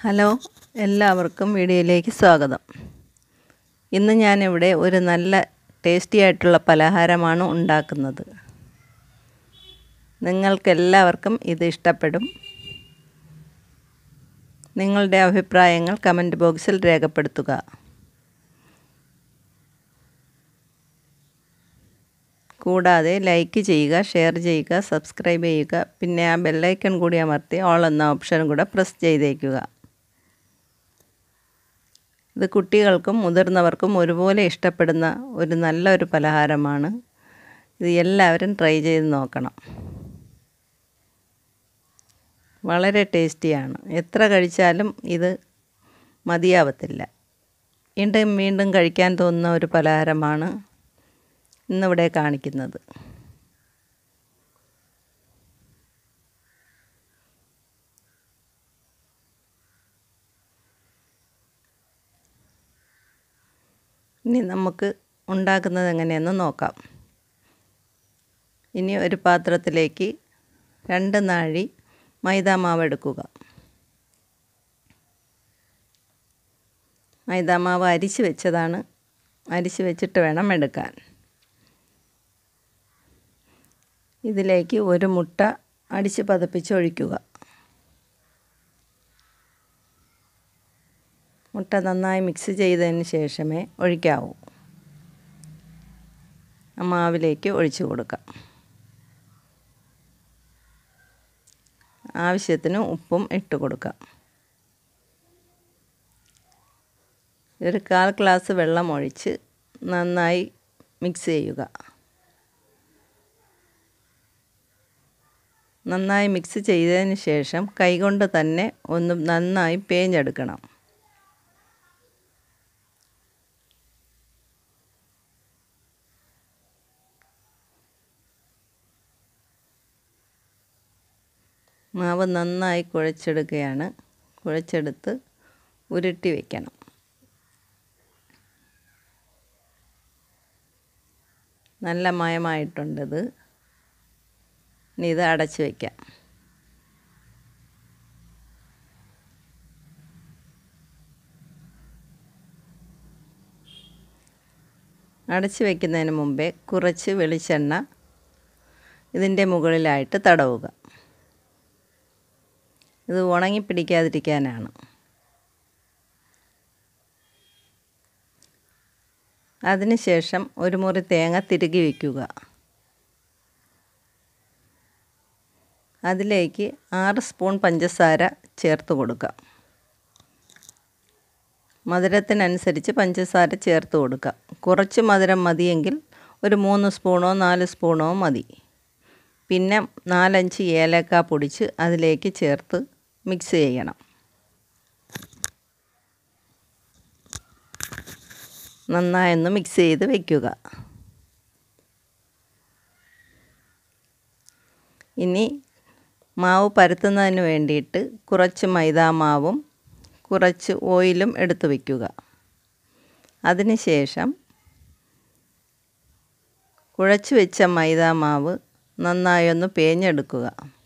hello എല്ലാവർക്കും വീഡിയോയിലേക്ക് സ്വാഗതം ഇന്ന് ഞാനിവിടെ ഒരു നല്ല ടേസ്റ്റി ആയിട്ടുള്ള പലഹാരമാണ് ഉണ്ടാക്കുന്നത് നിങ്ങൾക്കെല്ലാവർക്കും ഇത് ഇഷ്ടപ്പെടും നിങ്ങളുടെ അഭിപ്രായങ്ങൾ കമൻറ്റ് ബോക്സിൽ രേഖപ്പെടുത്തുക കൂടാതെ ലൈക്ക് ചെയ്യുക ഷെയർ ചെയ്യുക സബ്സ്ക്രൈബ് ചെയ്യുക പിന്നെ ആ ബെല്ലൈക്കൺ കൂടി അമർത്തി ഓൾ എന്ന ഓപ്ഷൻ കൂടെ പ്രസ് ചെയ്തേക്കുക ഇത് കുട്ടികൾക്കും മുതിർന്നവർക്കും ഒരുപോലെ ഇഷ്ടപ്പെടുന്ന ഒരു നല്ലൊരു പലഹാരമാണ് ഇത് എല്ലാവരും ട്രൈ ചെയ്ത് നോക്കണം വളരെ ടേസ്റ്റിയാണ് എത്ര കഴിച്ചാലും ഇത് മതിയാവത്തില്ല വീണ്ടും വീണ്ടും കഴിക്കാൻ തോന്നുന്ന ഒരു പലഹാരമാണ് ഇന്നിവിടെ കാണിക്കുന്നത് ഇനി നമുക്ക് ഉണ്ടാക്കുന്നത് എങ്ങനെയെന്ന് നോക്കാം ഇനി ഒരു പാത്രത്തിലേക്ക് രണ്ട് നാഴി മൈദാമാവ് എടുക്കുക മൈദാമാവ് അരിച്ച് വെച്ചതാണ് അരിച്ച് വെച്ചിട്ട് വേണം എടുക്കാൻ ഇതിലേക്ക് ഒരു മുട്ട അടിച്ച് പതപ്പിച്ച് ഒഴിക്കുക മുട്ട നന്നായി മിക്സ് ചെയ്തതിന് ശേഷമേ ഒഴിക്കാവൂ ആ മാവിലേക്ക് ഒഴിച്ചു കൊടുക്കാം ആവശ്യത്തിന് ഉപ്പും ഇട്ട് കൊടുക്കാം ഒരു കാൽ ഗ്ലാസ് വെള്ളം ഒഴിച്ച് നന്നായി മിക്സ് ചെയ്യുക നന്നായി മിക്സ് ചെയ്തതിന് ശേഷം കൈകൊണ്ട് തന്നെ ഒന്ന് നന്നായി പേഞ്ഞെടുക്കണം മാവ് നന്നായി കുഴച്ചെടുക്കുകയാണ് കുഴച്ചെടുത്ത് ഉരുട്ടി വയ്ക്കണം നല്ല മയമായിട്ടുണ്ടത് ഇനി ഇത് അടച്ച് വയ്ക്കാം അടച്ച് വയ്ക്കുന്നതിന് മുമ്പേ കുറച്ച് വെളിച്ചെണ്ണ ഇതിൻ്റെ മുകളിലായിട്ട് തടവുക ഇത് ഉണങ്ങി പിടിക്കാതിരിക്കാനാണ് അതിനുശേഷം ഒരു മുറി തേങ്ങ തിരുകി വയ്ക്കുക അതിലേക്ക് ആറ് സ്പൂൺ പഞ്ചസാര ചേർത്ത് കൊടുക്കുക മധുരത്തിനനുസരിച്ച് പഞ്ചസാര ചേർത്ത് കൊടുക്കുക കുറച്ച് മധുരം മതിയെങ്കിൽ ഒരു മൂന്ന് സ്പൂണോ നാല് സ്പൂണോ മതി പിന്നെ നാലഞ്ച് ഏലക്ക പൊടിച്ച് അതിലേക്ക് ചേർത്ത് മിക്സ് ചെയ്യണം നന്നായൊന്ന് മിക്സ് ചെയ്ത് വയ്ക്കുക ഇനി മാവ് പരത്തുന്നതിന് വേണ്ടിയിട്ട് കുറച്ച് മൈദാമാവും കുറച്ച് ഓയിലും എടുത്ത് വയ്ക്കുക അതിനുശേഷം കുഴച്ച് വെച്ച മൈദാമാവ് നന്നായി ഒന്ന് പേഞ്ഞെടുക്കുക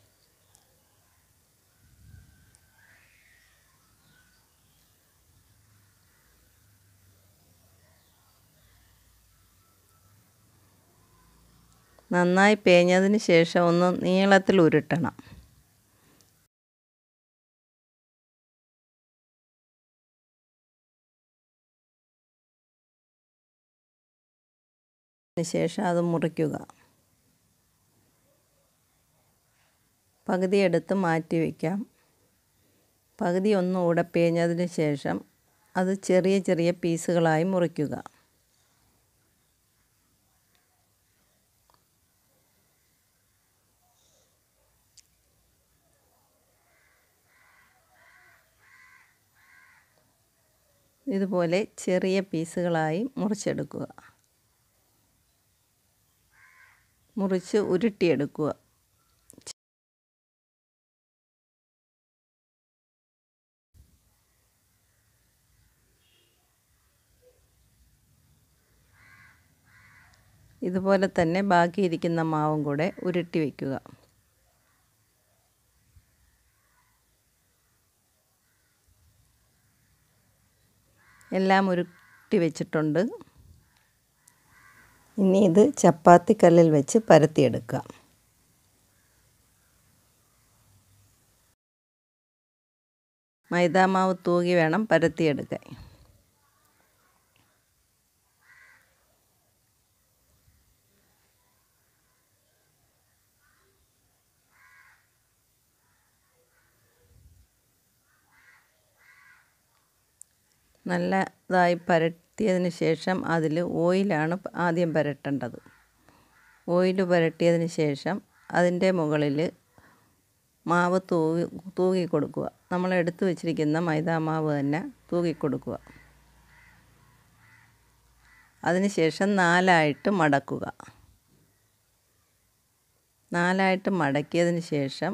നന്നായി പേഞ്ഞതിന് ശേഷം ഒന്ന് നീളത്തിൽ ഉരുട്ടണം ശേഷം അത് മുറിക്കുക പകുതി എടുത്ത് മാറ്റി വയ്ക്കാം പകുതി ഒന്നുകൂടെ പേഞ്ഞതിന് ശേഷം അത് ചെറിയ ചെറിയ പീസുകളായി മുറിക്കുക ഇതുപോലെ ചെറിയ പീസുകളായി മുറിച്ചെടുക്കുക മുറിച്ച് ഉരുട്ടിയെടുക്കുക ഇതുപോലെ തന്നെ ബാക്കിയിരിക്കുന്ന മാവും കൂടെ ഉരുട്ടി വയ്ക്കുക എല്ലാം ഉരുട്ടി വെച്ചിട്ടുണ്ട് ഇനി ഇത് ചപ്പാത്തി കല്ലിൽ വെച്ച് പരത്തിയെടുക്കുക മൈദാമാവ് തൂകി വേണം പരത്തിയെടുക്കാൻ നല്ലതായി പരത്തിയതിന് ശേഷം അതിൽ ഓയിലാണ് ആദ്യം പുരട്ടേണ്ടത് ഓയിൽ പുരട്ടിയതിന് ശേഷം അതിൻ്റെ മുകളിൽ മാവ് തൂവി തൂകി കൊടുക്കുക നമ്മൾ എടുത്തു വച്ചിരിക്കുന്ന മൈദാ മാവ് തന്നെ തൂകി കൊടുക്കുക അതിനുശേഷം നാലായിട്ട് മടക്കുക നാലായിട്ട് മടക്കിയതിന് ശേഷം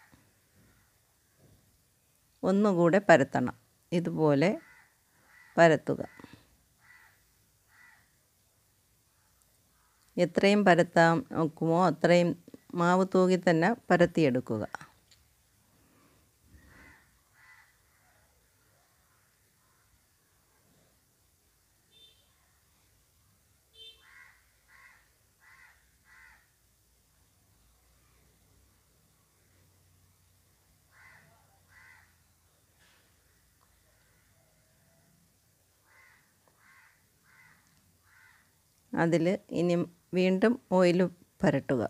ഒന്നുകൂടെ പരത്തണം ഇതുപോലെ പരത്തുക എത്രയും പരത്താൻ നോക്കുമോ അത്രയും മാവ് തൂകി തന്നെ പരത്തിയെടുക്കുക അതിൽ ഇനി വീണ്ടും ഓയിൽ പുരട്ടുക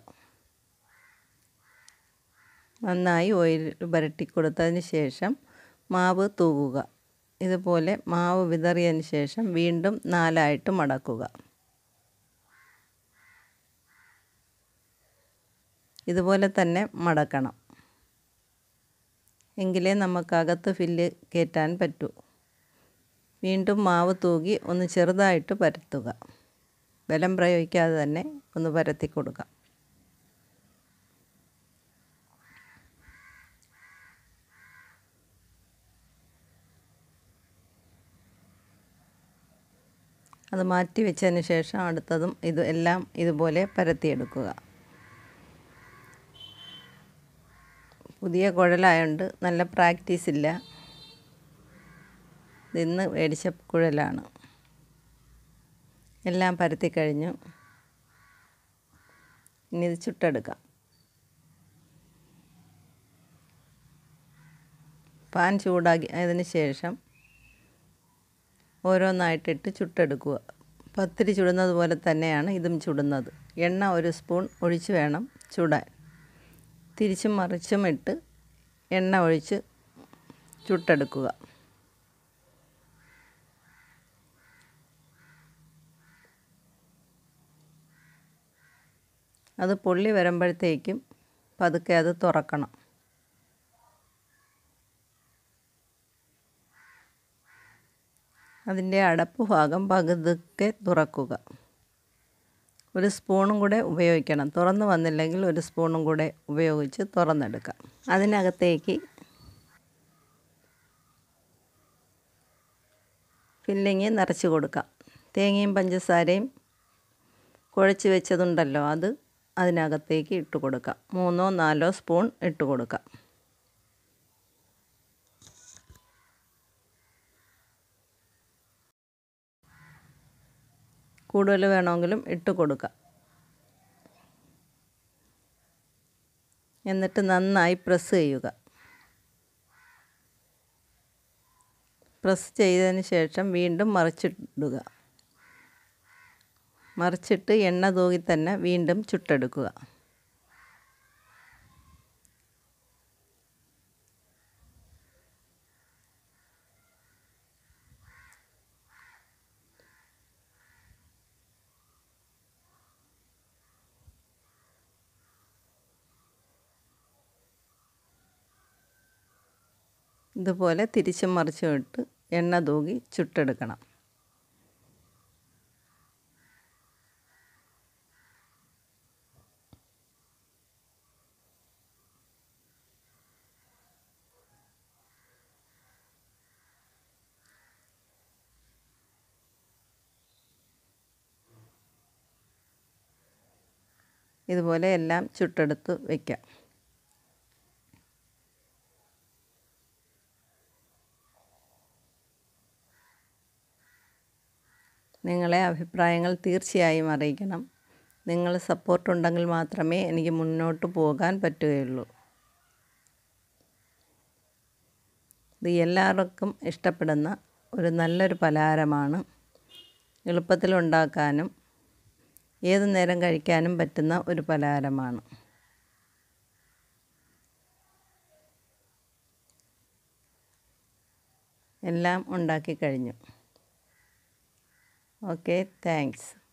നന്നായി ഓയിൽ പുരട്ടി കൊടുത്തതിന് ശേഷം മാവ് തൂകുക ഇതുപോലെ മാവ് വിതറിയതിന് ശേഷം വീണ്ടും നാലായിട്ട് മടക്കുക ഇതുപോലെ തന്നെ മടക്കണം എങ്കിലേ നമുക്കകത്ത് ഫില്ല് കയറ്റാൻ പറ്റൂ വീണ്ടും മാവ് തൂകി ഒന്ന് ചെറുതായിട്ട് പരത്തുക ബലം പ്രയോഗിക്കാതെ തന്നെ ഒന്ന് പരത്തി കൊടുക്കാം അത് മാറ്റി വെച്ചതിന് ശേഷം അടുത്തതും ഇത് എല്ലാം ഇതുപോലെ പരത്തിയെടുക്കുക പുതിയ കുഴലായതുകൊണ്ട് നല്ല പ്രാക്ടീസ് ഇല്ല ഇന്ന് മേടിച്ച കുഴലാണ് എല്ലാം പരത്തി കഴിഞ്ഞു ഇനി ഇത് ചുട്ടെടുക്കാം പാൻ ചൂടാക്കി അതിന് ശേഷം ഓരോന്നായിട്ടിട്ട് ചുട്ടെടുക്കുക പത്തിരി ചുടുന്നത് പോലെ തന്നെയാണ് ഇതും ചുടുന്നത് എണ്ണ ഒരു സ്പൂൺ ഒഴിച്ച് വേണം ചുടാൻ തിരിച്ചും മറിച്ചും ഇട്ട് എണ്ണ ഒഴിച്ച് ചുട്ടെടുക്കുക അത് പൊള്ളി വരുമ്പോഴത്തേക്കും പതുക്കെ അത് തുറക്കണം അതിൻ്റെ അടപ്പ് ഭാഗം പകുതുക്കെ തുറക്കുക ഒരു സ്പൂണും കൂടെ ഉപയോഗിക്കണം തുറന്ന് വന്നില്ലെങ്കിൽ ഒരു സ്പൂണും കൂടെ ഉപയോഗിച്ച് തുറന്നെടുക്കാം അതിനകത്തേക്ക് ഫില്ലിങ് നിറച്ച് കൊടുക്കാം തേങ്ങയും പഞ്ചസാരയും കുഴച്ച് വെച്ചതുണ്ടല്ലോ അത് അതിനകത്തേക്ക് ഇട്ട് കൊടുക്കാം മൂന്നോ നാലോ സ്പൂൺ ഇട്ട് കൊടുക്കാം കൂടുതൽ വേണമെങ്കിലും ഇട്ട് കൊടുക്കാം എന്നിട്ട് നന്നായി പ്രസ് ചെയ്യുക പ്രസ് ചെയ്തതിന് ശേഷം വീണ്ടും മറിച്ചിടുക മറിച്ചിട്ട് എണ്ണ തൂകി തന്നെ വീണ്ടും ചുട്ടെടുക്കുക ഇതുപോലെ തിരിച്ചും മറിച്ചും ഇട്ട് എണ്ണ തൂകി ചുട്ടെടുക്കണം ഇതുപോലെ എല്ലാം ചുട്ടെടുത്ത് വയ്ക്കാം നിങ്ങളെ അഭിപ്രായങ്ങൾ തീർച്ചയായും അറിയിക്കണം നിങ്ങൾ സപ്പോർട്ടുണ്ടെങ്കിൽ മാത്രമേ എനിക്ക് മുന്നോട്ട് പോകാൻ പറ്റുകയുള്ളൂ ഇത് എല്ലാവർക്കും ഇഷ്ടപ്പെടുന്ന ഒരു നല്ലൊരു പലഹാരമാണ് എളുപ്പത്തിൽ ഉണ്ടാക്കാനും ഏത് നേരം കഴിക്കാനും പറ്റുന്ന ഒരു പലഹാരമാണ് എല്ലാം ഉണ്ടാക്കി കഴിഞ്ഞു ഓക്കെ താങ്ക്സ്